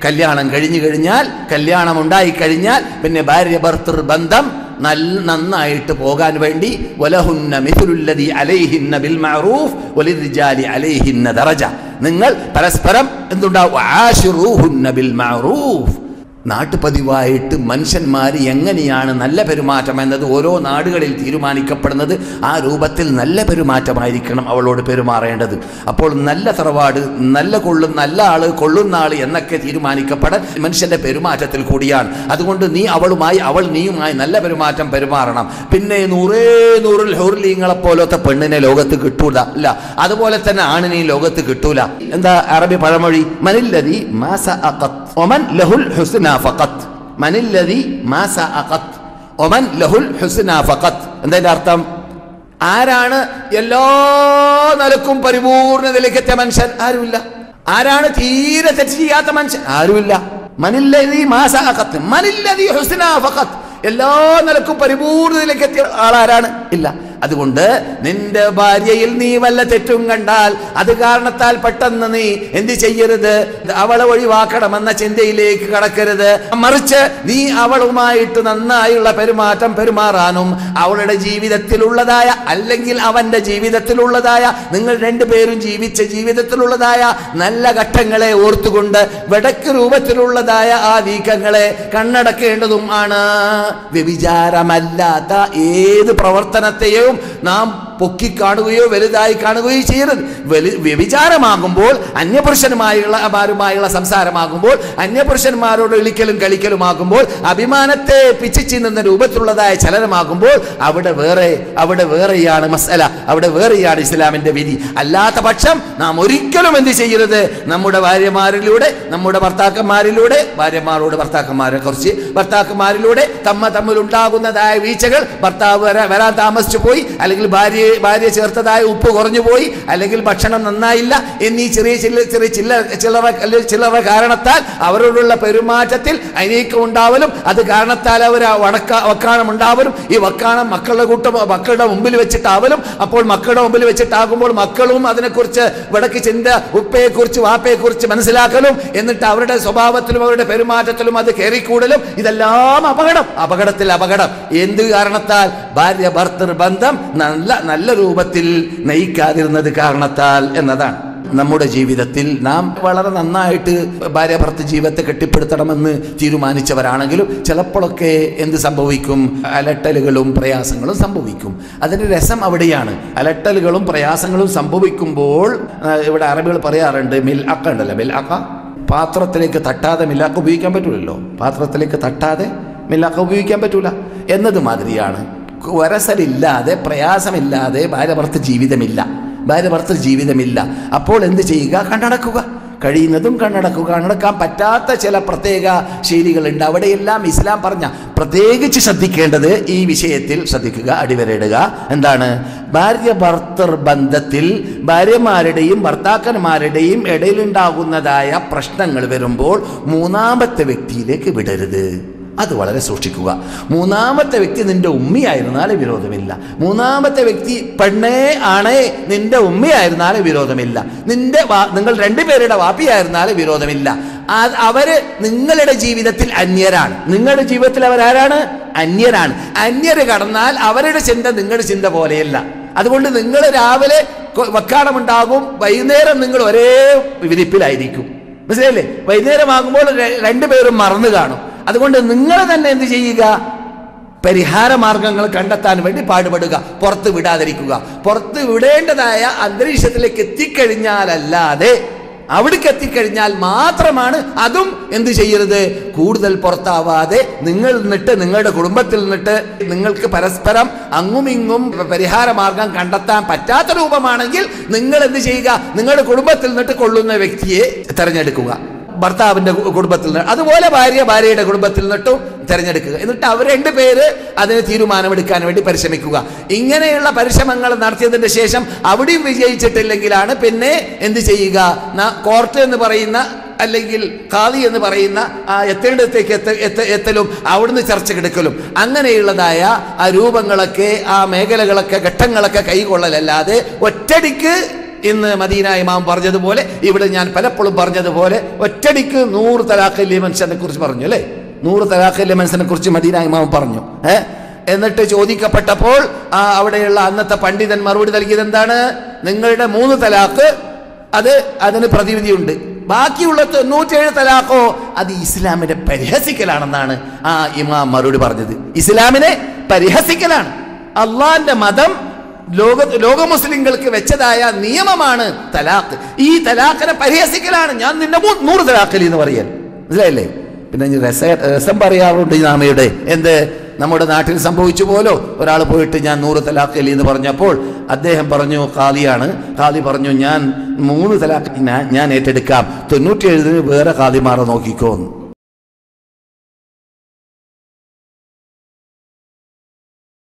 കല്യാണം കഴിഞ്ഞു കഴിഞ്ഞാൽ കല്യാണം ഉണ്ടായി കഴിഞ്ഞാൽ പിന്നെ ഭാര്യ ഭർത്തൃ ബന്ധം നല്ല നന്നായിട്ട് പോകാൻ വേണ്ടി വലഹുന്ന മിഥുലുല്ലതി അലൈഹിന്ന ബിൽ മഅറൂഫ് വലിർജാലി അലൈഹിന്ന ദറജ നിങ്ങൾ പരസ്പരം എന്തുണ്ടാവും ആശിറൂഹുന്ന ബിൽ മഅറൂഫ് നാട്ടുപതിവായിട്ട് മനുഷ്യന്മാർ എങ്ങനെയാണ് നല്ല പെരുമാറ്റം എന്നത് ഓരോ നാടുകളിൽ തീരുമാനിക്കപ്പെടുന്നത് ആ രൂപത്തിൽ നല്ല പെരുമാറ്റമായിരിക്കണം അവളോട് പെരുമാറേണ്ടത് അപ്പോൾ നല്ല തറവാട് നല്ല കൊള്ളും നല്ല ആള് കൊള്ളുന്ന ആള് എന്നൊക്കെ തീരുമാനിക്കപ്പെടാൻ മനുഷ്യന്റെ പെരുമാറ്റത്തിൽ കൂടിയാണ് അതുകൊണ്ട് നീ അവളുമായി അവൾ നീയുമായി നല്ല പെരുമാറ്റം പെരുമാറണം പിന്നെ നൂറേ നൂറിൽ ഹൗർലീങ്ങളെ പോലത്തെ പെണ്ണിനെ ലോകത്ത് കിട്ടൂല അല്ല അതുപോലെ തന്നെ ആണിനെ ഈ ലോകത്ത് കിട്ടൂല എന്താ അറബി പഴമൊഴി മനില്ലതി മാസ അഖത്ത് ഒമൻ ലഹുൽ ഹുസ്ന ഫഖത്ത് മനില്ലതി മാസ അഖത്ത് ഒമൻ ലഹുൽ ഹുസ്ന ഫഖത്ത് എന്താ അർത്ഥം ആരാണ് എല്ലാ നിലക്കും പരിപൂർണതയിലേക്ക് എത്തിയ മനുഷ്യൻ ആരുമില്ല ആരാണ് തീരെ തെറ്റ് ചെയ്യാത്ത മനുഷ്യൻ ആരുമില്ല മനില്ലതി മാസ അഖത്ത് മനില്ലതി ഹുസ്ന ഫഖത്ത് എല്ലാ നിലക്കും പരിപൂർണതയിലേക്ക് എത്തിയ ആളാരാണ് ഇല്ല അതുകൊണ്ട് നിന്റെ ഭാര്യയിൽ നീ വല്ല തെറ്റും കണ്ടാൽ അത് കാരണത്താൽ പെട്ടെന്ന് നീ എന്ത് ചെയ്യരുത് അവളെ ഒഴിവാക്കണമെന്ന ചിന്തയിലേക്ക് കടക്കരുത് മറിച്ച് നീ അവളുമായിട്ട് നന്നായുള്ള പെരുമാറ്റം പെരുമാറാനും അവളുടെ ജീവിതത്തിലുള്ളതായ അല്ലെങ്കിൽ അവന്റെ ജീവിതത്തിലുള്ളതായ നിങ്ങൾ രണ്ടുപേരും ജീവിച്ച ജീവിതത്തിലുള്ളതായ നല്ല ഘട്ടങ്ങളെ ഓർത്തുകൊണ്ട് വടക്ക് രൂപത്തിലുള്ളതായ ആ നീക്കങ്ങളെ കണ്ണടക്കേണ്ടതും ആണ് വ്യഭിചാരമല്ലാത്ത ഏത് പ്രവർത്തനത്തെയും നാം പൊക്കി കാണുകയോ വലുതായി കാണുകയോ ചെയ്യരുത് വലി വ്യഭിചാരമാകുമ്പോൾ അന്യപുരുഷനുമായുള്ള മാരുമായുള്ള സംസാരമാകുമ്പോൾ അന്യപുരുഷന്മാരോട് ഇളിക്കലും കളിക്കലുമാകുമ്പോൾ അഭിമാനത്തെ പിച്ചിച്ചിന്നുന്ന രൂപത്തിലുള്ളതായ ചലനമാകുമ്പോൾ അവിടെ വേറെ അവിടെ വേറെയാണ് മസല അവിടെ വേറെയാണ് ഇസ്ലാമിന്റെ വിധി അല്ലാത്ത പക്ഷം നാം ഒരിക്കലും എന്ത് ചെയ്യരുത് നമ്മുടെ ഭാര്യമാരിലൂടെ നമ്മുടെ ഭർത്താക്കന്മാരിലൂടെ ഭാര്യമാരോട് ഭർത്താക്കന്മാരെ കുറിച്ച് ഭർത്താക്കന്മാരിലൂടെ തമ്മ തമ്മിൽ ഉണ്ടാകുന്നതായ വീഴ്ചകൾ ഭർത്താവ് വരാ- വരാൻ താമസിച്ചു പോയി അല്ലെങ്കിൽ ഭാര്യ ഭാര്യ ചേർത്തതായ ഉപ്പ് കുറഞ്ഞു പോയി അല്ലെങ്കിൽ ഭക്ഷണം നന്നായില്ല എന്നീ ചെറിയ ചില്ല ചെറിയ ചില്ല ചില്ലറ അല്ലെങ്കിൽ ചില്ലറ കാരണത്താൽ അവരോടുള്ള പെരുമാറ്റത്തിൽ അനീക്കം ഉണ്ടാവലും അത് കാരണത്താൽ അവർ ആ വണക്ക വക്കാണം ഉണ്ടാവലും ഈ വക്കാണം മക്കളുടെ കൂട്ടം മക്കളുടെ മുമ്പിൽ വെച്ചിട്ടാവലും അപ്പോൾ മക്കളുടെ മുമ്പിൽ വെച്ചിട്ടാകുമ്പോൾ മക്കളും അതിനെക്കുറിച്ച് വിടക്ക് ചിന്ത ഉപ്പയെക്കുറിച്ച് വാപ്പയെക്കുറിച്ച് മനസ്സിലാക്കലും എന്നിട്ട് അവരുടെ സ്വഭാവത്തിലും അവരുടെ പെരുമാറ്റത്തിലും അത് കയറിക്കൂടലും ഇതെല്ലാം അപകടം അപകടത്തിൽ അപകടം എന്ത് കാരണത്താൽ ഭാര്യ ഭർത്തൃ ബന്ധം നല്ല നല്ല രൂപത്തിൽ നയിക്കാതിരുന്നത് കാരണത്താൽ എന്നതാണ് നമ്മുടെ ജീവിതത്തിൽ നാം വളരെ നന്നായിട്ട് ഭാര്യ ഭർത്തൃ ജീവിതത്തെ കെട്ടിപ്പടുത്തണമെന്ന് തീരുമാനിച്ചവരാണെങ്കിലും ചിലപ്പോഴൊക്കെ എന്ത് സംഭവിക്കും അലട്ടലുകളും പ്രയാസങ്ങളും സംഭവിക്കും അതിൻ്റെ രസം അവിടെയാണ് അലട്ടലുകളും പ്രയാസങ്ങളും സംഭവിക്കുമ്പോൾ ആ, ഇവിടെ അറബികൾ പറയാറുണ്ട് മിൽ അക്ക ഉണ്ടല്ലോ മിൽ അക്ക പാത്രത്തിലേക്ക് തട്ടാതെ മില്ലാക്ക ഉപയോഗിക്കാൻ പറ്റൂലല്ലോ പാത്രത്തിലേക്ക് തട്ടാതെ മില്ലാക്ക ഉപയോഗിക്കാൻ പറ്റൂല എന്നത് മാതിരിയാണ് വരസലില്ലാതെ പ്രയാസമില്ലാതെ ഭാര്യ ഭർത്തൃ ജീവിതമില്ല ഭാര്യ ഭർത്തൃ ജീവിതമില്ല അപ്പോൾ എന്ത് ചെയ്യുക കണ്ണടക്കുക കഴിയുന്നതും കണ്ണടക്കുക കണ്ണടക്കാൻ പറ്റാത്ത ചില പ്രത്യേക ശൈലികളുണ്ട് അവിടെയെല്ലാം ഇസ്ലാം പറഞ്ഞ പ്രത്യേകിച്ച് ശ്രദ്ധിക്കേണ്ടത് ഈ വിഷയത്തിൽ ശ്രദ്ധിക്കുക അടിവരയിടുക എന്താണ് ഭാര്യ ഭർത്തൃ ബന്ധത്തിൽ ഭാര്യമാരുടെയും ഭർത്താക്കന്മാരുടെയും ഇടയിലുണ്ടാകുന്നതായ പ്രശ്നങ്ങൾ വരുമ്പോൾ മൂന്നാമത്തെ വ്യക്തിയിലേക്ക് വിടരുത് അത് വളരെ സൂക്ഷിക്കുക മൂന്നാമത്തെ വ്യക്തി നിന്റെ ഉമ്മയായിരുന്നാലും വിരോധമില്ല മൂന്നാമത്തെ വ്യക്തി പെണ്ണേ ആണേ നിന്റെ ഉമ്മയായിരുന്നാലും വിരോധമില്ല നിന്റെ വാ- നിങ്ങൾ രണ്ടുപേരുടെ വാപ്പിയായിരുന്നാലും വിരോധമില്ല അത് അവര് നിങ്ങളുടെ ജീവിതത്തിൽ അന്യരാണ് നിങ്ങളുടെ ജീവിതത്തിൽ അവരാരാണ് അന്യരാണ് അന്യര് കടന്നാൽ അവരുടെ ചിന്ത നിങ്ങളുടെ ചിന്ത പോലെയല്ല അതുകൊണ്ട് നിങ്ങൾ രാവിലെ കൊ- വക്കാണമുണ്ടാകും വൈകുന്നേരം നിങ്ങൾ ഒരേ വിരിപ്പിലായിരിക്കും മനസ്സിലായില്ലേ വൈകുന്നേരമാകുമ്പോൾ ര- രണ്ടുപേരും മറന്നു കാണും അതുകൊണ്ട് നിങ്ങൾ തന്നെ എന്ത് ചെയ്യുക പരിഹാര മാർഗങ്ങൾ കണ്ടെത്താൻ വേണ്ടി പാടുപെടുക പുറത്ത് വിടാതിരിക്കുക പുറത്ത് വിടേണ്ടതായ അന്തരീക്ഷത്തിലേക്ക് എത്തിക്കഴിഞ്ഞാലല്ലാതെ അവിടേക്ക് എത്തിക്കഴിഞ്ഞാൽ മാത്രമാണ് അതും എന്ത് ചെയ്യരുത് കൂടുതൽ പുറത്താവാതെ നിങ്ങൾ നിന്നിട്ട് നിങ്ങളുടെ കുടുംബത്തിൽ നിന്നിട്ട് നിങ്ങൾക്ക് പരസ്പരം അങ്ങും ഇങ്ങും പരിഹാര മാർഗം കണ്ടെത്താൻ പറ്റാത്ത രൂപമാണെങ്കിൽ നിങ്ങൾ എന്ത് ചെയ്യുക നിങ്ങളുടെ കുടുംബത്തിൽ നിന്നിട്ട് കൊള്ളുന്ന വ്യക്തിയെ തിരഞ്ഞെടുക്കുക ഭർത്താവിന്റെ കു- കുടുംബത്തിൽ നിന്ന് അതുപോലെ ഭാര്യ ഭാര്യയുടെ കുടുംബത്തിൽ നിന്നിട്ടും തിരഞ്ഞെടുക്കുക എന്നിട്ട് അവർ രണ്ട് പേര് അതിന് തീരുമാനമെടുക്കാൻ വേണ്ടി പരിശ്രമിക്കുക ഇങ്ങനെയുള്ള പരിശ്രമങ്ങൾ നടത്തിയതിന്റെ ശേഷം അവിടെയും വിജയിച്ചിട്ടില്ലെങ്കിലാണ് പിന്നെ എന്ത് ചെയ്യുക ന- കോർട്ട് എന്ന് പറയുന്ന അല്ലെങ്കിൽ ഖാദി എന്ന് പറയുന്ന ആ എത്തേണ്ടത്തേക്ക് എത്ത എത്ത- എത്തലും അവിടുന്ന് ചർച്ചക്കെടുക്കലും അങ്ങനെയുള്ളതായ ആ രൂപങ്ങളൊക്കെ ആ മേഖലകളൊക്കെ ഘട്ടങ്ങളൊക്കെ കൈകൊള്ളലല്ലാതെ ഒറ്റടിക്ക് ഇന്ന് മദീന ഇമാം പറഞ്ഞതുപോലെ ഇവിടെ ഞാൻ പലപ്പോഴും പറഞ്ഞതുപോലെ ഒറ്റടിക്ക് നൂറ് തലാഖിലെ മനുഷ്യനെ കുറിച്ച് പറഞ്ഞു അല്ലേ നൂറ് തലാഖിലെ മനുഷ്യനെ കുറിച്ച് മദീന ഇമാം പറഞ്ഞു ഏ എന്നിട്ട് ചോദിക്കപ്പെട്ടപ്പോൾ ആ അവിടെയുള്ള അന്നത്തെ പണ്ഡിതൻ മറുപടി നൽകിയത് എന്താണ് നിങ്ങളുടെ മൂന്ന് തലാഖ് അത് അതിന് പ്രതിവിധിയുണ്ട് ബാക്കിയുള്ള തൊണ്ണൂറ്റേഴ് തലാഖോ അത് ഇസ്ലാമിനെ പരിഹസിക്കലാണെന്നാണ് ആ ഇമാം മറുപടി പറഞ്ഞത് ഇസ്ലാമിനെ പരിഹസിക്കലാണ് അള്ളാന്റെ മതം ലോക ലോക മുസ്ലിങ്ങൾക്ക് വെച്ചതായ നിയമമാണ് തലാഖ് ഈ തലാഖിനെ പരിഹസിക്കലാണ് ഞാൻ നിന്നെ മൂ- നൂറ് തലാഖലി എന്ന് പറയാൻ മനസ്സിലായില്ലേ പിന്നെ ഇനി രസ രസം പറയാറുണ്ട് ഈ നാമയുടെ എന്ത് നമ്മുടെ നാട്ടിൽ സംഭവിച്ചു പോലോ ഒരാൾ പോയിട്ട് ഞാൻ നൂറ് തലാഖലി എന്ന് പറഞ്ഞപ്പോൾ അദ്ദേഹം പറഞ്ഞു ഖാദിയാണ് ഖാദി പറഞ്ഞു ഞാൻ മൂന്ന് തലാഖ് ഞാൻ ഞാൻ ഏറ്റെടുക്കാം തൊണ്ണൂറ്റി വേറെ ഖാദിമാരെ നോക്കിക്കോന്ന്